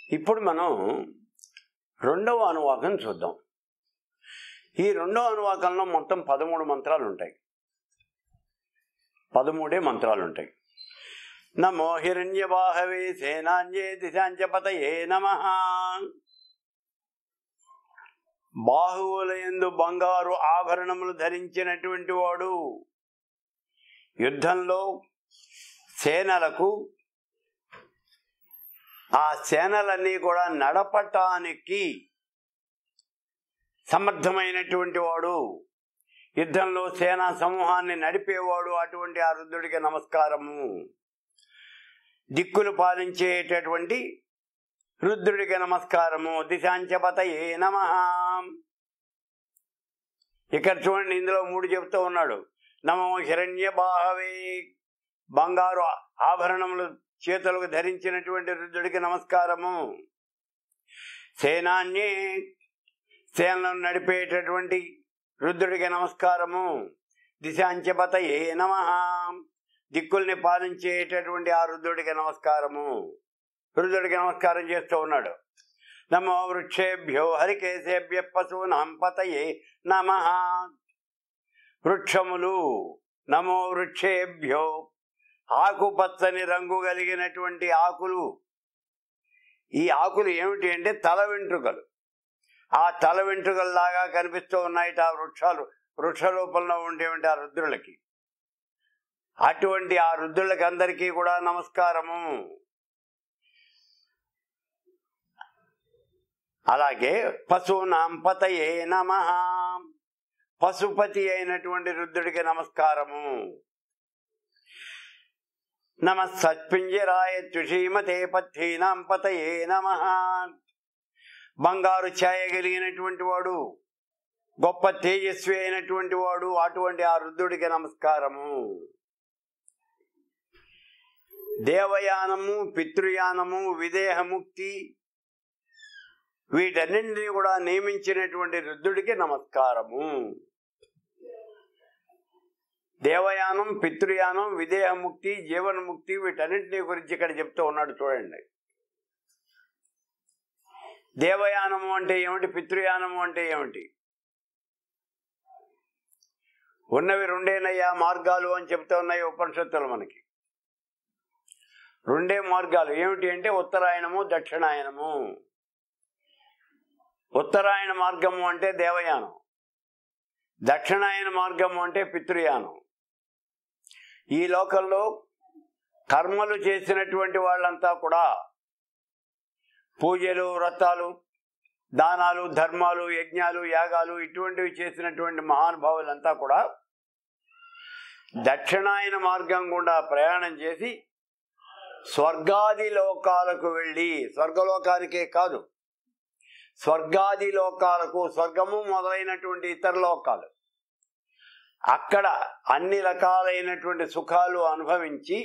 ఇప్పుడు మనం రెండవ అనువాకం చూద్దాం ఈ రెండవ అనువాకంలో మొత్తం పదమూడు మంత్రాలు ఉంటాయి పదమూడే మంత్రాలు ఉంటాయి నమో హిరణ్యవాహవే సేనాంజే దిశాంచపతయే నమ బాహువులయందు బంగారు ఆభరణములు ధరించినటువంటి వాడు యుద్ధంలో సేనలకు ఆ సేనలన్నీ కూడా నడపటానికి సమర్థమైనటువంటి వాడు యుద్ధంలో సేనా సమూహాన్ని నడిపేవాడు అటువంటి ఆ రుద్రుడికి నమస్కారము దిక్కులు పాలించేటటువంటి రుద్రుడికి నమస్కారము దిశాంచపత ఏ నమ ఇక్కడ చూడండి ఇందులో మూడు చెప్తూ ఉన్నాడు నమో హిరణ్య బాహవే బంగారు ఆభరణములు చేతులకు ధరించినటువంటి రుద్రుడికి నమస్కారము సేనాన్యే సేనలను నడిపేటటువంటి రుద్రుడికి నమస్కారము దిశాంచపత ఏ నమ దిక్కుల్ని పాలించేటటువంటి ఆ రుద్రుడికి నమస్కారము రుద్రుడికి నమస్కారం చేస్తూ ఉన్నాడు నమో వృక్షేభ్యో హరికేశేభ్య పశూనాం పతయే నమ వృక్షములు నమో వృక్షేభ్యో ఆకుపచ్చని రంగు కలిగినటువంటి ఆకులు ఈ ఆకులు ఏమిటి అంటే తల వెంట్రుకలు ఆ తల వెంట్రుకల్లాగా కనిపిస్తూ ఉన్నాయి ఆ వృక్షాలు వృక్ష రూపంలో ఉండేవంటి ఆ రుద్రులకి అటువంటి ఆ రుద్రులకి అందరికీ కూడా నమస్కారము అలాగే పశునాం పతయే నమ పశుపతి అయినటువంటి రుద్రుడికి నమస్కారము నమ సత్పింజరాయ తుషీమతే పథీనాం పతయే నమ బంగారు ఛాయ కలిగినటువంటి వాడు గొప్ప తేజస్వి అయినటువంటి వాడు అటువంటి ఆ రుద్రుడికి నమస్కారము దేవయానము పితృయానము విదేహముక్తి వీటన్నింటినీ కూడా నియమించినటువంటి రుద్రుడికి నమస్కారము దేవయానం పితృయానం విదేహముక్తి జీవన్ముక్తి వీటన్నింటినీ గురించి ఇక్కడ చెప్తూ ఉన్నాడు చూడండి దేవయానము అంటే ఏమిటి పితృయానము అంటే ఏమిటి ఉన్నవి రెండేనయ్యా మార్గాలు అని చెప్తూ ఉన్నాయి ఉపనిషత్తులు మనకి రెండే మార్గాలు ఏమిటి అంటే ఉత్తరాయణము దక్షిణాయనము ఉత్తరాయణ మార్గము అంటే దేవయానం దక్షిణాయన మార్గము అంటే పితృయానం ఈ లోకంలో కర్మలు చేసినటువంటి వాళ్ళంతా కూడా పూజలు వ్రతాలు దానాలు ధర్మాలు యజ్ఞాలు యాగాలు ఇటువంటివి చేసినటువంటి మహానుభావులంతా కూడా దక్షిణాయన మార్గం గుండా ప్రయాణం చేసి స్వర్గాది లోకాలకు వెళ్ళి స్వర్గలోకానికే కాదు స్వర్గాది లోకాలకు స్వర్గము మొదలైనటువంటి ఇతర లోకాలు అక్కడ అన్ని రకాలైనటువంటి సుఖాలు అనుభవించి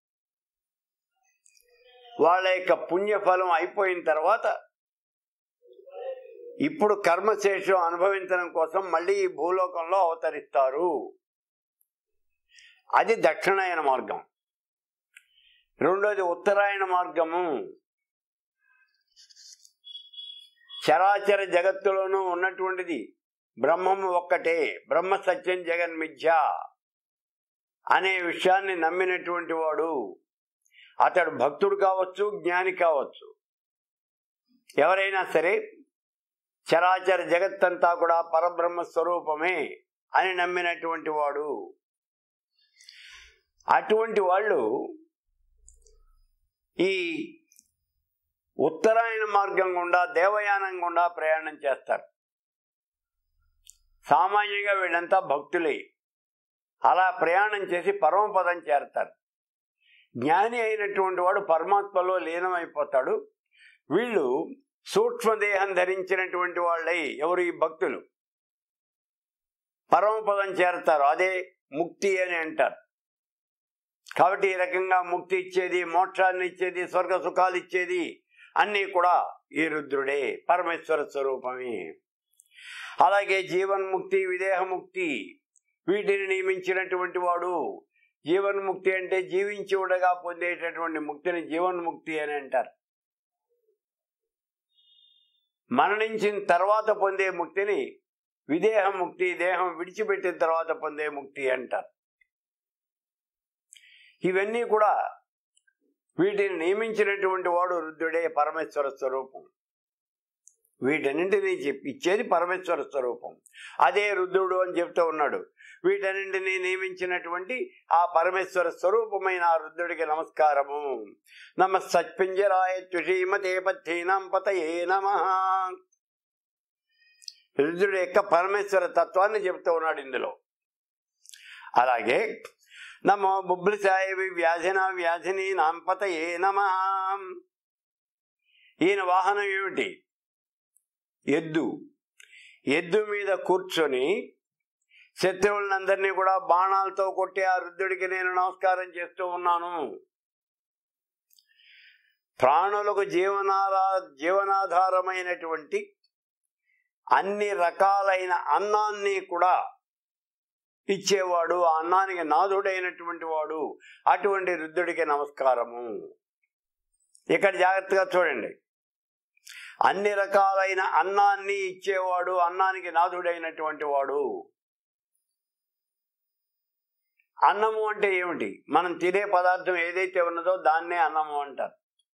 వాళ్ళ యొక్క పుణ్యఫలం అయిపోయిన తర్వాత ఇప్పుడు కర్మశేషం అనుభవించడం కోసం మళ్ళీ ఈ భూలోకంలో అవతరిస్తారు అది దక్షిణాయన మార్గం రెండోది ఉత్తరాయణ మార్గము చరాచర జగత్తులోనూ ఉన్నటువంటిది బ్రహ్మము ఒక్కటే బ్రహ్మ సత్యం జగన్ మిథ్య అనే విషయాన్ని నమ్మినటువంటి వాడు అతడు భక్తుడు కావచ్చు జ్ఞాని కావచ్చు ఎవరైనా సరే చరాచర జగత్తంతా కూడా పరబ్రహ్మ స్వరూపమే అని నమ్మినటువంటి వాడు అటువంటి వాళ్ళు ఈ ఉత్తరాయణ మార్గం గుండా దేవయానం గుండా ప్రయాణం చేస్తారు సామాన్యంగా వీళ్ళంతా భక్తులే అలా ప్రయాణం చేసి పరమపదం చేరతారు జ్ఞాని అయినటువంటి వాడు పరమాత్మలో లీనమైపోతాడు వీళ్ళు సూక్ష్మదేహం ధరించినటువంటి వాళ్ళై ఎవరు ఈ భక్తులు పరమపదం చేరతారు అదే ముక్తి అని అంటారు కాబట్టి ఈ రకంగా ముక్తి ఇచ్చేది మోక్షాన్ని ఇచ్చేది స్వర్గ సుఖాలు ఇచ్చేది అన్నీ కూడా ఈ రుద్రుడే పరమేశ్వర స్వరూపమే అలాగే జీవన్ముక్తి విదేహముక్తి వీటిని నియమించినటువంటి వాడు జీవన్ముక్తి అంటే జీవించి ఉండగా పొందేటటువంటి ముక్తిని జీవన్ముక్తి అని అంటారు మరణించిన తర్వాత పొందే ముక్తిని విదేహ ముక్తి దేహం విడిచిపెట్టిన తర్వాత పొందే ముక్తి అంటారు ఇవన్నీ కూడా వీటిని నియమించినటువంటి వాడు రుద్రుడే పరమేశ్వర స్వరూపం వీటన్నింటినీ చెప్పి ఇచ్చేది పరమేశ్వర స్వరూపం అదే రుద్రుడు అని చెప్తూ ఉన్నాడు వీటన్నింటినీ నియమించినటువంటి ఆ పరమేశ్వర స్వరూపమైన ఆ రుద్రుడికి నమస్కారము నమ సత్పింజరాయ తుషీమతే పథీనాం పతయే నమ రుద్రుడి యొక్క పరమేశ్వర తత్వాన్ని చెప్తూ ఉన్నాడు ఇందులో అలాగే నమో బుబ్లిసాయ వ్యాధిన వ్యాధిని నాంపతయే నమ ఈయన వాహనం ఏమిటి ఎద్దు ఎద్దు మీద కూర్చొని శత్రువులందరినీ కూడా బాణాలతో కొట్టి ఆ రుద్రుడికి నేను నమస్కారం చేస్తూ ఉన్నాను ప్రాణులకు జీవనారా జీవనాధారమైనటువంటి అన్ని రకాలైన అన్నాన్ని కూడా ఇచ్చేవాడు ఆ అన్నానికి నాథుడైనటువంటి వాడు అటువంటి రుద్రుడికి నమస్కారము ఇక్కడ జాగ్రత్తగా చూడండి అన్ని రకాలైన అన్నాన్ని ఇచ్చేవాడు అన్నానికి నాథుడైనటువంటి వాడు అన్నము అంటే ఏమిటి మనం తినే పదార్థం ఏదైతే ఉన్నదో దాన్నే అన్నము అంటారు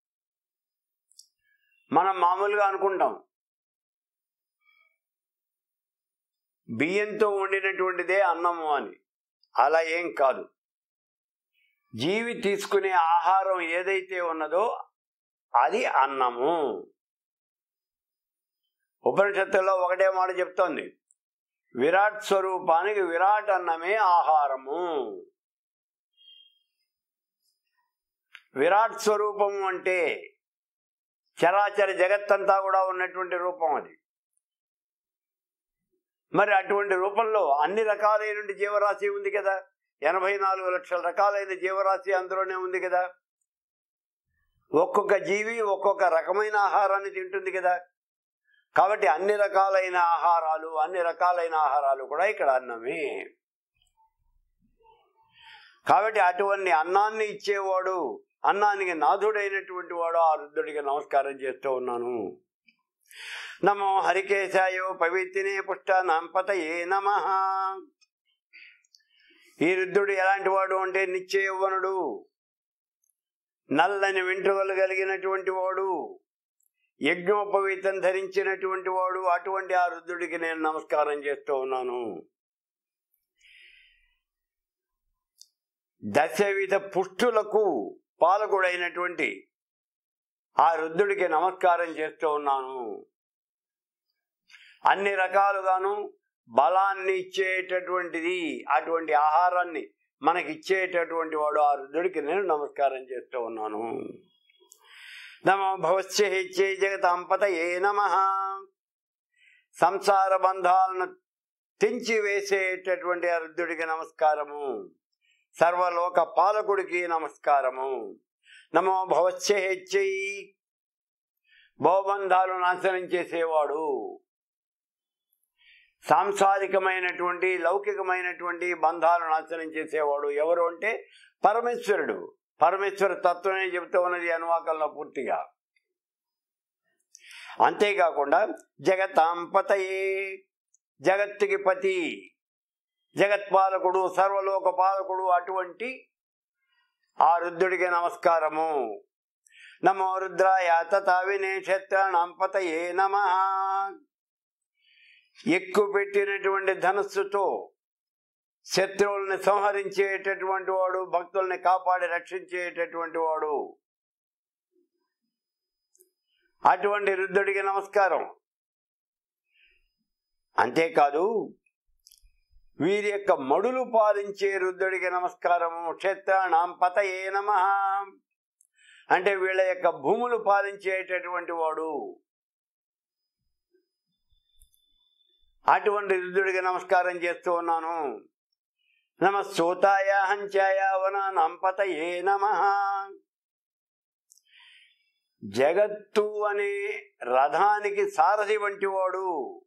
మనం మామూలుగా అనుకుంటాం బియ్యంతో వండినటువంటిదే అన్నము అని అలా ఏం కాదు జీవి తీసుకునే ఆహారం ఏదైతే ఉన్నదో అది అన్నము ఉపనిషత్తుల్లో ఒకటే మాట చెప్తోంది విరాట్ స్వరూపానికి విరాట్ అన్నమే ఆహారము విరాట్ స్వరూపము అంటే చరాచర జగత్తంతా కూడా ఉన్నటువంటి రూపం అది మరి అటువంటి రూపంలో అన్ని రకాలైన జీవరాశి ఉంది కదా ఎనభై నాలుగు లక్షల రకాలైన జీవరాశి అందులోనే ఉంది కదా ఒక్కొక్క జీవి ఒక్కొక్క రకమైన ఆహారాన్ని తింటుంది కదా కాబట్టి అన్ని రకాలైన ఆహారాలు అన్ని రకాలైన ఆహారాలు కూడా ఇక్కడ అన్నమే కాబట్టి అటువంటి అన్నాన్ని ఇచ్చేవాడు అన్నానికి నాథుడైనటువంటి వాడు ఆ రుద్రుడికి నమస్కారం చేస్తూ ఉన్నాను నమో హరికేశాయో పవిత్రినే పుష్ట నాంపతయే నమ ఈ రుద్రుడు ఎలాంటి వాడు అంటే నిత్య యౌవనుడు నల్లని వెంట్రుకలు కలిగినటువంటి వాడు యజ్ఞోపవీతం ధరించినటువంటి వాడు అటువంటి ఆ రుద్రుడికి నేను నమస్కారం చేస్తూ ఉన్నాను దశవిధ పుష్టులకు పాలకుడైనటువంటి ఆ రుద్రుడికి నమస్కారం చేస్తూ ఉన్నాను అన్ని రకాలుగాను బలాన్ని ఇచ్చేటటువంటిది అటువంటి ఆహారాన్ని మనకి ఇచ్చేటటువంటి వాడు ఆ రుద్రుడికి నేను నమస్కారం చేస్తూ ఉన్నాను నమో భవస్యే జగతాంపత ఏ నమ సంసార బంధాలను తెంచి వేసేటటువంటి ఆ రుద్రుడికి నమస్కారము సర్వలోక పాలకుడికి నమస్కారము నమో భవస్యై భవబంధాలు నాశనం చేసేవాడు సాంసారికమైనటువంటి లౌకికమైనటువంటి బంధాలు నాశనం చేసేవాడు ఎవరు అంటే పరమేశ్వరుడు పరమేశ్వర తత్వమే చెబుతూ ఉన్నది అనువాకంలో పూర్తిగా అంతేకాకుండా జగతాంపతయే జగత్తుకి పతి జగత్పాలకుడు సర్వలోక పాలకుడు అటువంటి ఆ రుద్రుడికి నమస్కారము నమో రుద్రాయ తథావినేక్షత్రాణంపతయే నమ ఎక్కువ పెట్టినటువంటి ధనస్సుతో శత్రువుల్ని సంహరించేటటువంటి వాడు భక్తుల్ని కాపాడి రక్షించేటటువంటి వాడు అటువంటి రుద్రుడికి నమస్కారం అంతేకాదు వీరి యొక్క మడులు పాలించే రుద్రుడికి నమస్కారము క్షేత్రాణం పతయే నమ అంటే వీళ్ళ యొక్క భూములు పాలించేటటువంటి వాడు అటువంటి రుద్రుడికి నమస్కారం చేస్తూ ఉన్నాను నమ సూతాయ హంచాయ వనాంపత ఏ నమ జగత్తు అనే రథానికి సారథి వంటి వాడు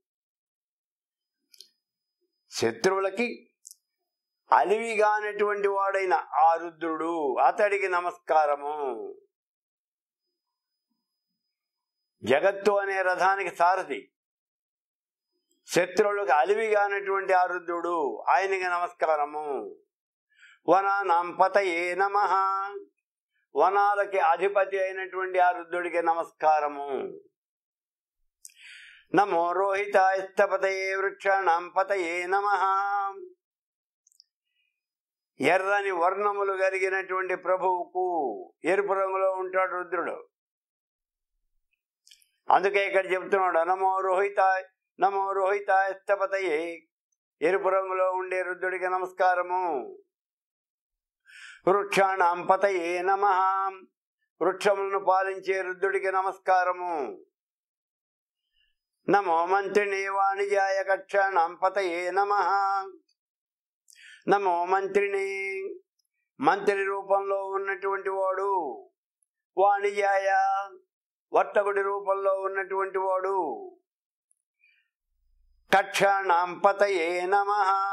శత్రువులకి అలివిగానటువంటి వాడైన ఆ రుద్రుడు అతడికి నమస్కారము జగత్తు అనే రథానికి సారథి శత్రువులకు అలివిగానటువంటి ఆ రుద్రుడు ఆయనకి నమస్కారము వనానాంపతయే నమ వనాలకి అధిపతి అయినటువంటి ఆ రుద్రుడికి నమస్కారము నమో రోహితాస్తపతయే వృక్షాణం పతయే నమ ఎర్రని వర్ణములు కలిగినటువంటి ప్రభువుకు ఎరుపు రంగులో ఉంటాడు రుద్రుడు అందుకే ఇక్కడ చెప్తున్నాడు నమో రోహిత నమో రోహితాస్తపతయే ఎరుపు రంగులో ఉండే రుద్రుడికి నమస్కారము వృక్షాణం పతయే నమ వృక్షములను పాలించే రుద్రుడికి నమస్కారము నమో మంత్రిణే వాణిజాయ కక్షాణం పతయే నమ నమో మంత్రిని మంత్రి రూపంలో ఉన్నటువంటి వాడు వాణిజాయ వర్తకుడి రూపంలో ఉన్నటువంటి వాడు కక్షాణం పతయే నమ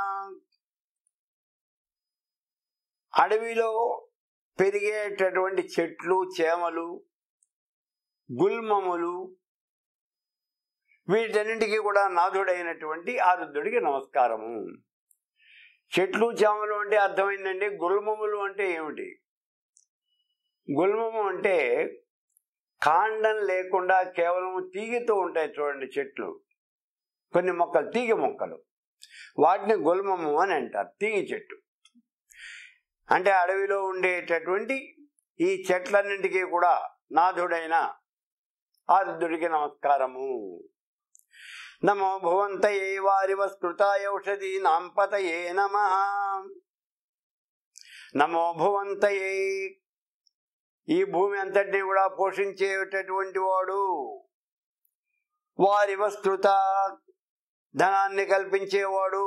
అడవిలో పెరిగేటటువంటి చెట్లు చేమలు గుల్మములు వీటన్నింటికి కూడా నాథుడైనటువంటి ఆ రుద్రుడికి నమస్కారము చెట్లు చేమలు అంటే అర్థమైందండి గుల్మములు అంటే ఏమిటి గుల్మము అంటే కాండం లేకుండా కేవలం తీగతో ఉంటాయి చూడండి చెట్లు కొన్ని మొక్కలు తీగ మొక్కలు వాటిని గుల్మము అని అంటారు తీగ చెట్టు అంటే అడవిలో ఉండేటటువంటి ఈ చెట్లన్నింటికీ కూడా నాథుడైన ఆ రుద్రుడికి నమస్కారము నమో భువంతయే వారివస్కృతాయ ఔషధి నాంపతయే నమ నమో భువంతయే ఈ భూమి అంతటిని కూడా పోషించేటటువంటి వాడు వారి వస్కృత ధనాన్ని కల్పించేవాడు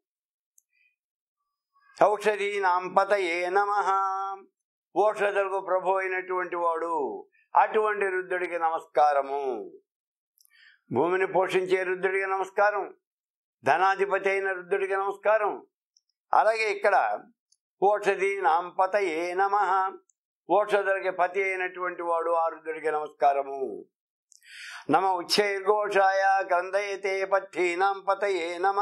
ఔషధి నాంపతయే నమ ఓషధులకు ప్రభు అయినటువంటి వాడు అటువంటి రుద్రుడికి నమస్కారము భూమిని పోషించే రుద్రుడికి నమస్కారం ధనాధిపతి అయిన రుద్రుడికి నమస్కారం అలాగే ఇక్కడ ఓషధి నాంపతయే నమ ఓషధులకి పతి అయినటువంటి వాడు ఆ రుద్రుడికి నమస్కారము నమ ఉచ్చైర్ఘోషాయ గ్రంథయతే పథీనాం పతయే నమ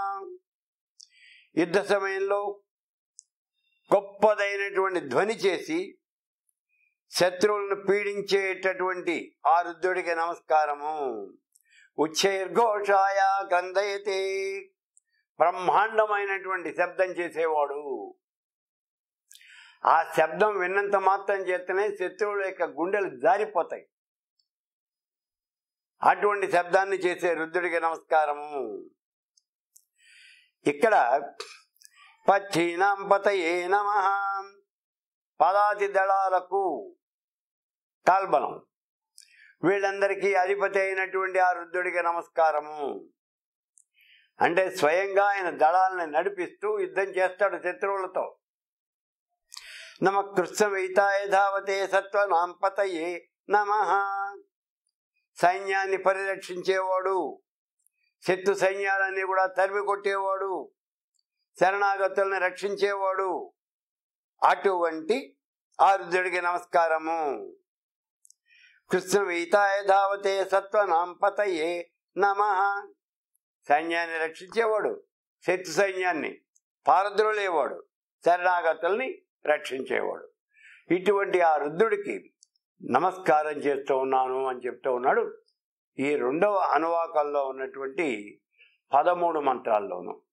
యుద్ధ సమయంలో గొప్పదైనటువంటి ధ్వని చేసి శత్రువులను పీడించేటటువంటి ఆ రుద్రుడికి నమస్కారము ఉచ్చైర్ఘోషాయ గ్రంథయతే బ్రహ్మాండమైనటువంటి శబ్దం చేసేవాడు ఆ శబ్దం విన్నంత మాత్రం చేతనే శత్రువుల యొక్క గుండెలు జారిపోతాయి అటువంటి శబ్దాన్ని చేసే రుద్రుడికి నమస్కారము ఇక్కడ పచ్చీనాం పతయే నమ పదాతి దళాలకు కాల్బలం వీళ్ళందరికీ అధిపతి అయినటువంటి ఆ రుద్రుడికి నమస్కారము అంటే స్వయంగా ఆయన దళాలను నడిపిస్తూ యుద్ధం చేస్తాడు శత్రువులతో నమ కృష్ణ వైతాయ ధావతే సత్వనాం పతయే నమ సైన్యాన్ని పరిరక్షించేవాడు శత్రు సైన్యాలన్నీ కూడా తరిమి కొట్టేవాడు శరణాగతుల్ని రక్షించేవాడు అటువంటి ఆ రుద్రుడికి నమస్కారము కృష్ణ వీతాయ ధావతే సత్వనాం పతయే నమ సైన్యాన్ని రక్షించేవాడు శత్రు సైన్యాన్ని పారద్రోలేవాడు శరణాగతుల్ని రక్షించేవాడు ఇటువంటి ఆ రుద్రుడికి నమస్కారం చేస్తూ ఉన్నాను అని చెప్తూ ఉన్నాడు ఈ రెండవ అనువాకంలో ఉన్నటువంటి పదమూడు మంత్రాల్లోనూ